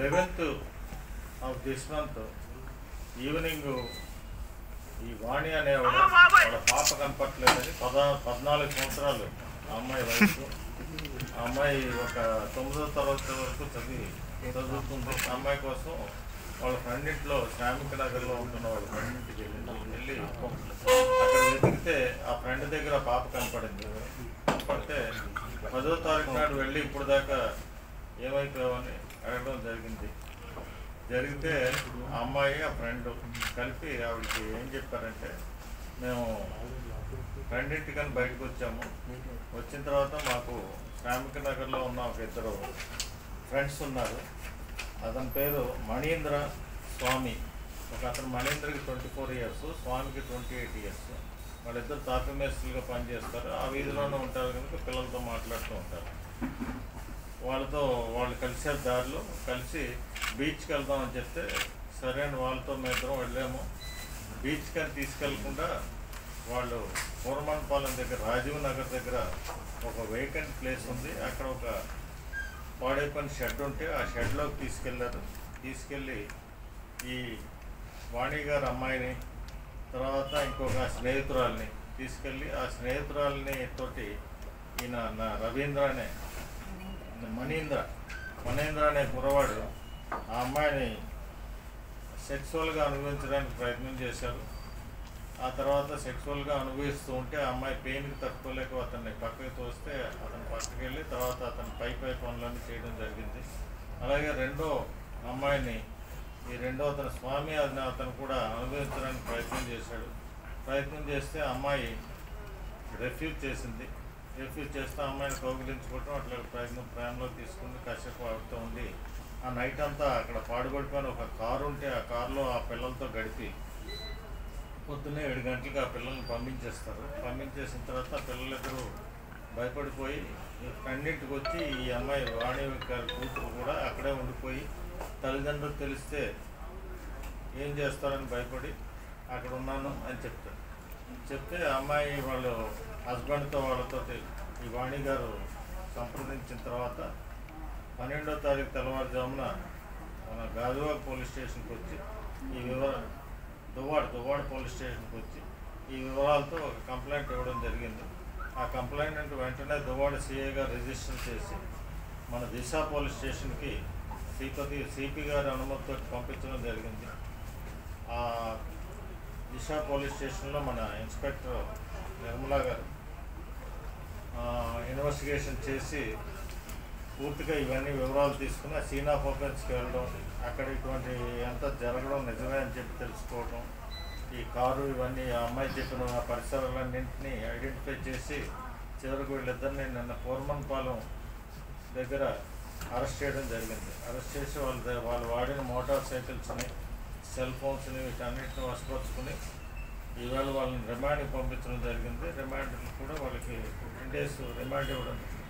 eleventh of this month evening ఈ వాణి అనేవాడు వాళ్ళ పాప కనపట్లేదని పద పద్నాలుగు సంవత్సరాలు ఆ అమ్మాయి వయసు ఆ అమ్మాయి ఒక తొమ్మిదో తరగతి వరకు చదివి చదువుతుంది ఆ అమ్మాయి కోసం వాళ్ళ ఫ్రెండ్ ఇంట్లో శ్రామిక నగర్లో ఉంటున్న వాళ్ళ ఫ్రెండ్ ఇంటికి వెళ్ళింది వెళ్ళి అక్కడ వెతికితే ఆ ఫ్రెండ్ దగ్గర ఆ పాప కనపడింది కనపడితే పదో తారీఖు నాడు వెళ్ళి ఇప్పుడు దాకా ఏమైపోయావని అడగడం జరిగింది జరిగితే ఆ అమ్మాయి ఆ ఫ్రెండ్ కలిపి ఆవిడకి ఏం చెప్పారంటే మేము ఫ్రెండ్ ఇంటికని బయటకు వచ్చాము వచ్చిన తర్వాత మాకు శ్రామిక నగర్లో ఉన్న ఒక ఇద్దరు ఫ్రెండ్స్ ఉన్నారు అతని పేరు మణీంద్ర స్వామి ఒక అతను మణీంద్రకి ట్వంటీ ఫోర్ ఇయర్స్ స్వామికి ట్వంటీ ఎయిట్ ఇయర్స్ వాళ్ళిద్దరు తాపీ మేస్త్రులుగా పనిచేస్తారు ఆ వీధిలోనే ఉంటారు కనుక పిల్లలతో మాట్లాడుతూ ఉంటారు వాళ్ళతో వాళ్ళు కలిసారు దారిలో కలిసి బీచ్కి వెళ్దామని చెప్తే సరే అని వాళ్ళతో మేము ఇద్దరం వెళ్ళాము బీచ్కి అని తీసుకెళ్లకుండా వాళ్ళు పూర్మన్పాలెం దగ్గర రాజీవ్ నగర్ దగ్గర ఒక వేకెంట్ ప్లేస్ ఉంది అక్కడ ఒక పాడైపోయిన షెడ్ ఉంటే ఆ షెడ్లోకి తీసుకెళ్లారు తీసుకెళ్ళి ఈ వాణి గారు అమ్మాయిని తర్వాత ఇంకొక స్నేహితురాల్ని తీసుకెళ్ళి ఆ స్నేహితురాల్ని తోటి ఈయన నా రవీంద్ర అనే మణీంద్ర మణీంద్ర అనే కుర్రవాడు ఆ అమ్మాయిని సెక్సువల్గా అనుభవించడానికి ప్రయత్నం చేశారు ఆ తర్వాత సెక్సువల్గా అనుభవిస్తూ ఉంటే ఆ అమ్మాయి పెయిన్కి తట్టుకోలేక అతన్ని పక్కకి తోస్తే అతను పక్కకి వెళ్ళి తర్వాత అతను పై పై పనులన్నీ చేయడం జరిగింది అలాగే రెండో అమ్మాయిని ఈ రెండో అతను స్వామి అతను అతను కూడా అనుభవించడానికి ప్రయత్నం చేశాడు ప్రయత్నం చేస్తే ఆ అమ్మాయి రెఫ్యూజ్ చేసింది రెఫ్యూజ్ చేస్తే ఆ అమ్మాయిని కౌగిలించుకోవటం అట్లా ప్రయత్నం ప్రేమలో తీసుకుని కాసేపు ఆడుతూ ఉంది ఆ నైట్ అంతా అక్కడ పాడుపడిపోయిన ఒక కారు ఉంటే ఆ కారులో ఆ పిల్లలతో గడిపి పొద్దున్నే ఏడు గంటలకు ఆ పిల్లల్ని పంపించేస్తారు పంపించేసిన తర్వాత ఆ పిల్లలిద్దరూ భయపడిపోయి ఈ ఫ్రెండ్ ఇంటికి వచ్చి ఈ అమ్మాయి వాణి గారి కూతురు కూడా అక్కడే ఉండిపోయి తల్లిదండ్రులకు తెలిస్తే ఏం చేస్తారని భయపడి అక్కడ ఉన్నాను అని చెప్తారు చెప్తే ఆ అమ్మాయి వాళ్ళు హస్బెండ్తో వాళ్ళతో ఈ వాణి గారు సంప్రదించిన తర్వాత పన్నెండో తారీఖు తెల్లవారుజామున మన గాజువాక పోలీస్ స్టేషన్కి వచ్చి ఈ వివరాలు దువ్వాడ దువ్వాడ పోలీస్ స్టేషన్కి వచ్చి ఈ వివరాలతో ఒక కంప్లైంట్ ఇవ్వడం జరిగింది ఆ కంప్లైంట్ వెంటనే దువ్వాడ సిఐ గారు రిజిస్టర్ చేసి మన దిశ పోలీస్ స్టేషన్కి శ్రీపతి సిపి గారి అనుమతితో పంపించడం జరిగింది ఆ దిశ పోలీస్ స్టేషన్లో మన ఇన్స్పెక్టర్ నిర్మలా గారు ఇన్వెస్టిగేషన్ చేసి పూర్తిగా ఇవన్నీ వివరాలు తీసుకుని ఆ సీన్ ఆఫ్ ఆఫెన్స్కి వెళ్ళడం అక్కడ ఇటువంటి ఎంత జరగడం నిజమే అని చెప్పి తెలుసుకోవడం ఈ కారు ఇవన్నీ ఆ అమ్మాయి చెప్పిన ఆ పరిసరాలన్నింటినీ ఐడెంటిఫై చేసి చివరికి వీళ్ళిద్దరిని నిన్న పూర్మన్పాలెం దగ్గర అరెస్ట్ చేయడం జరిగింది అరెస్ట్ చేసి వాళ్ళ ద- వాళ్ళు వాడిన మోటార్ సైకిల్స్ని సెల్ ఫోన్స్ని వీటన్నిటిని వసపరుచుకుని ఈవేళ వాళ్ళని రిమాండ్కి పంపించడం జరిగింది రిమాండ్ కూడా వాళ్ళకి ఫిఫ్టీన్ డేస్ రిమాండ్ ఇవ్వడం